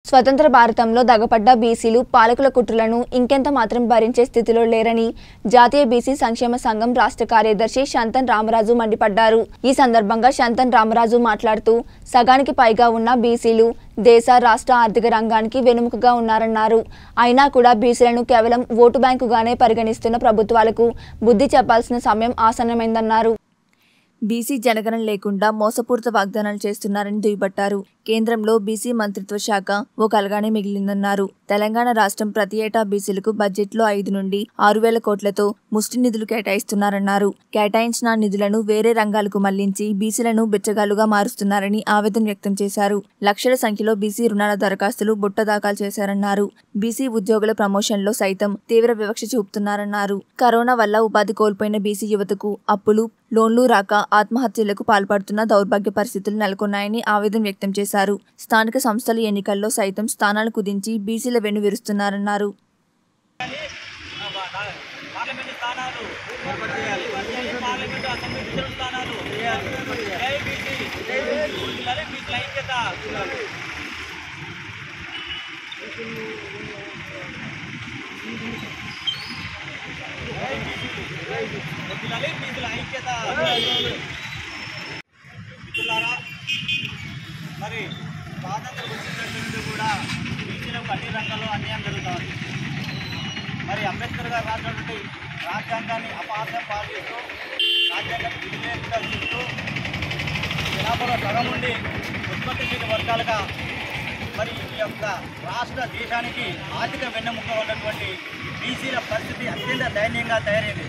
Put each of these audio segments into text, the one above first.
స్వతంత్ర భారతంలో దగపడ్డ బీసీలు పాలకుల కుట్రలను ఇంకెంత మాత్రం భరించే స్థితిలో లేరని జాతీయ బీసీ సంక్షేమ సంఘం రాష్ట్ర కార్యదర్శి శంతన్ రామరాజు మండిపడ్డారు ఈ సందర్భంగా శంతన్ రామరాజు మాట్లాడుతూ సగానికి పైగా ఉన్న బీసీలు దేశ రాష్ట్ర ఆర్థిక రంగానికి వెనుముకగా ఉన్నారన్నారు అయినా కూడా బీసీలను కేవలం ఓటు బ్యాంకుగానే పరిగణిస్తున్న ప్రభుత్వాలకు బుద్ధి చెప్పాల్సిన సమయం ఆసన్నమైందన్నారు బీసీ జనగణన లేకుండా మోసపూరిత వాగ్దానాలు చేస్తున్నారని దుయ్యబట్టారు కేంద్రంలో బీసీ మంత్రిత్వ శాఖ ఓ కలగానే మిగిలిందన్నారు తెలంగాణ రాష్ట్రం ప్రతి ఏటా బీసీలకు బడ్జెట్లో ఐదు నుండి ఆరు వేల కోట్లతో ముష్టి నిధులు కేటాయిస్తున్నారన్నారు కేటాయించిన నిధులను వేరే రంగాలకు మళ్లించి బీసీలను బిచ్చగాలుగా మారుస్తున్నారని ఆవేదన వ్యక్తం చేశారు లక్షల సంఖ్యలో బీసీ రుణాల దరఖాస్తులు బుట్ట దాఖలు చేశారన్నారు బీసీ ఉద్యోగుల ప్రమోషన్లో సైతం తీవ్ర వివక్ష చూపుతున్నారన్నారు కరోనా వల్ల ఉపాధి కోల్పోయిన బీసీ యువతకు అప్పులు లోన్లు రాక ఆత్మహత్యలకు పాల్పడుతున్న దౌర్భాగ్య పరిస్థితులు నెలకొన్నాయని ఆవేదన వ్యక్తం చేశారు స్థానిక సంస్థల ఎన్నికల్లో సైతం స్థానాలు కుదించి బీసీల వెన్ను విరుస్తున్నారన్నారు పార్లమెంటు స్థానాలు పార్లమెంటు అసెంబ్లీ డివిజన్ స్థానాలు జై బీసీ ఉండాలి బీసీల ఐక్యత ఉండాలి బీసీల ఐక్యత మిత్రులారా మరి స్వాతంత్రం వచ్చినటువంటి కూడా బీసీలకు అన్ని రంగాల్లో అన్యాయం జరుగుతుంది మరి అంబేద్కర్ గారు రాసినటువంటి రాజ్యాంగాన్ని అపార్థం పాటిస్తూ రాజ్యాంగాన్ని విధులేకుండా చూస్తూ జనాభాలో సగం నుండి ఉత్పత్తిశీల వర్గాలుగా మరి ఈ యొక్క రాష్ట్ర దేశానికి ఆర్థిక వెన్నెముక ఉన్నటువంటి బీసీల పరిస్థితి అత్యంత దయనీయంగా తయారైంది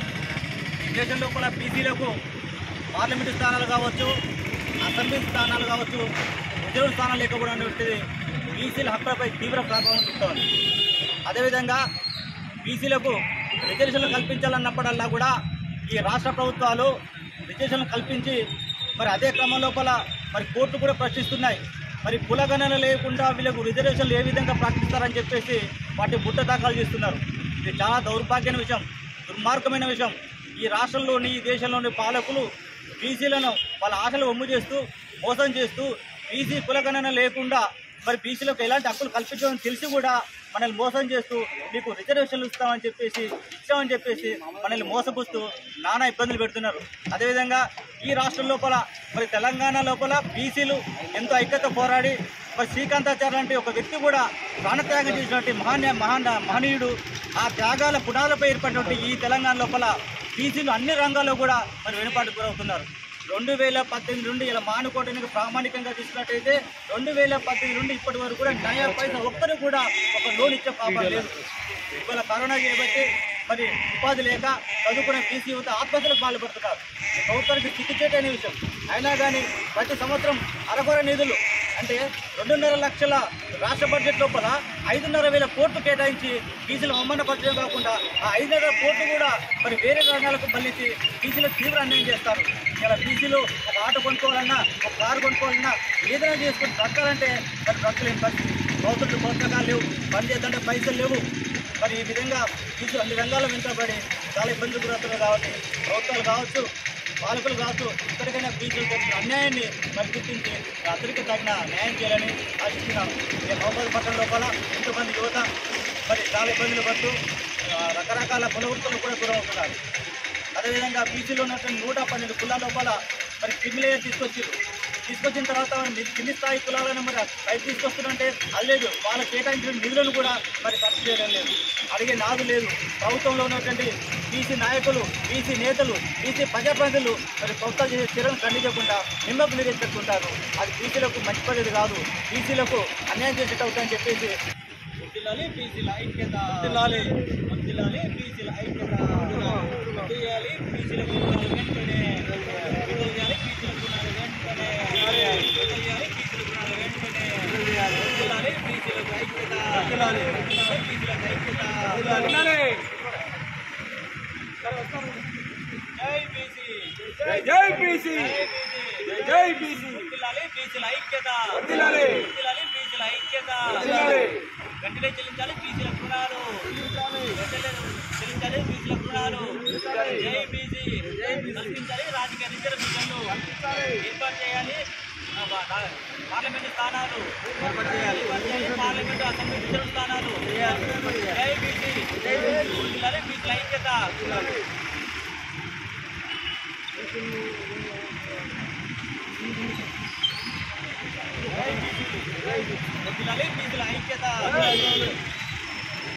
ఈ దేశంలో కూడా బీసీలకు పార్లమెంటు స్థానాలు కావచ్చు అసెంబ్లీ స్థానాలు కావచ్చు రిజర్వ్ స్థానాలు లేకపోవడం అనేటువంటిది బీసీల హక్కులపై తీవ్ర ప్రభావం చూస్తోంది అదేవిధంగా బీసీలకు రిజర్వేషన్లు కల్పించాలన్నప్పుడల్లా కూడా ఈ రాష్ట్ర ప్రభుత్వాలు రిజర్వేషన్లు కల్పించి మరి అదే క్రమం లోపల మరి కోర్టు కూడా ప్రశ్నిస్తున్నాయి మరి కులగణన లేకుండా వీళ్ళకు రిజర్వేషన్లు ఏ విధంగా ప్రకటిస్తారని చెప్పేసి వాటి బుట్ట దాఖలు చేస్తున్నారు ఇది చాలా దౌర్భాగ్యమైన విషయం దుర్మార్గమైన విషయం ఈ రాష్ట్రంలోని ఈ దేశంలోని పాలకులు బీసీలను వాళ్ళ ఆశలు ఒమ్ము చేస్తూ మోసం చేస్తూ బీసీ కులగణన లేకుండా మరి బీసీలకు ఎలాంటి హక్కులు కల్పించమని తెలిసి కూడా మనల్ని మోసం చేస్తూ మీకు రిజర్వేషన్లు ఇస్తామని చెప్పేసి ఇచ్చామని చెప్పేసి మనల్ని మోసపుస్తూ నానా ఇబ్బందులు పెడుతున్నారు అదేవిధంగా ఈ రాష్ట్రం లోపల మరి తెలంగాణ లోపల బీసీలు ఎంతో ఐక్యత పోరాడి మరి శ్రీకాంతాచార్య లాంటి ఒక వ్యక్తి కూడా ప్రాణత్యాగం చేసినటువంటి మహాన్య మహాన్ మహనీయుడు ఆ త్యాగాల పునాలపై ఏర్పడినటువంటి ఈ తెలంగాణ లోపల బీసీలు అన్ని రంగాల్లో కూడా మరి వెనుపాటు గురవుతున్నారు రెండు వేల పద్దెనిమిది నుండి ఇలా మానుకోవడానికి ప్రామాణికంగా తీసుకున్నట్టయితే రెండు వేల పద్దెనిమిది నుండి ఇప్పటి వరకు కూడా నయా పైసా ఒక్కరు కూడా ఒక లోన్ ఇచ్చే పాపం లేదు ఇవాళ కరోనా చేయబట్టి మరి ఉపాధి లేక చదువుకునే బీసీ యువత ఆత్మహత్యలకు పాల్పడుతున్నారు ఈ ప్రభుత్వానికి చిక్కిచేటనే విషయం అయినా కానీ ప్రతి సంవత్సరం అరకొర నిధులు అంటే రెండున్నర లక్షల రాష్ట్ర బడ్జెట్ లోపల ఐదున్నర వేల కోట్లు కేటాయించి బీసీలు అవమానపరచడం కాకుండా ఆ ఐదున్నర కోట్లు కూడా మరి వేరే రంగాలకు మళ్ళించి బీసీలకు తీవ్ర అన్యాయం చేస్తారు ఇలా బీసీలు ఒక ఆటో కొనుక్కోవాలన్నా ఒక కారు కొనుక్కోవాలన్నా ఏదైనా చేసుకుని బ్రతకాలంటే మరి బ్రతకలేని పరిస్థితి ప్రభుత్వం పుస్తకాలు లేవు పని చేద్దంటే పైసలు లేవు మరి ఈ విధంగా బీసీలు అన్ని రంగాల్లో వెంటబడి చాలా ఇబ్బందులు గురవుతున్నారు కాబట్టి ప్రభుత్వాలు కావచ్చు పాలకులు కావచ్చు ఇప్పటికైనా బీసీలు చేసిన అన్యాయాన్ని మరి గుర్తించి అందరికీ తగిన న్యాయం చేయాలని ఆశిస్తున్నాను ఈ మహబూబ్ పట్టణ లోపల ఎంతోమంది యువత మరి చాలా ఇబ్బందులు పడుతూ ఆ, రకరకాల పునవృత్తులు కూడా గురవుతున్నారు అదేవిధంగా బీసీలో ఉన్నటువంటి నూట పన్నెండు కులాల లోపల మరి క్రిమిలేయర్ తీసుకొచ్చారు తీసుకొచ్చిన తర్వాత మరి కింది స్థాయి కులాలను మరి పైకి తీసుకొస్తుంటే అది లేదు వాళ్ళ కేటాయించిన నిధులను కూడా మరి ఖర్చు చేయడం లేదు అడిగే నాదు లేదు ప్రభుత్వంలో ఉన్నటువంటి బీసీ నాయకులు బీసీ నేతలు బీసీ ప్రజాప్రతినిధులు మరి ప్రభుత్వాలు చేసే చర్యలను ఖండించకుండా నిమ్మకు నీరు పెట్టుకుంటారు అది బీసీలకు మంచి పద్ధతి కాదు బీసీలకు అన్యాయం చేసేట్టు అవుతుందని చెప్పేసి వడ్డిల్లాలి బీసీల ఐక్యత వడ్డిల్లాలి వడ్డిల్లాలి బీసీల ఐక్యత వడ్డిల్లాలి బీసీల గుణాలు వెంటనే వడ్డిల్లాలి బీసీల గుణాలు వెంటనే వడ్డిల్లాలి బీసీల గుణాలు వెంటనే వడ్డిల్లాలి బీసీలకు ఐక్యత వడ్డిల్లాలి బీసీలకు ఐక్యత వడ్డిల్లాలి జై బీసీ జై బీసీ జై బీసీ వడ్డిల్లాలి బీసీల ఐక్యత వడ్డిల్లాలి. వడ్డిల్లాలి బీసీల ఐక్యత వడ్డిల్లాలి. వెంటనే చెల్లించాలి బీసీల రుణాలు వెంటనే చెల్లించాలి బీసీల రుణాలు జై బీసీ కల్పించాలి రాజకీయ రిజర్వేషన్లు ఏర్పాటు చేయాలి ఆ, పా- పార్లమెంటు స్థానాలు ఏర్పాటు చేయాలి అసెంబ్లీ రిజర్వ్ స్థానాలు జై బీసీ వర్ధిల్లాలి బీసీల ఐక్యత వర్ధిల్లాలి బీసీల ఐక్యత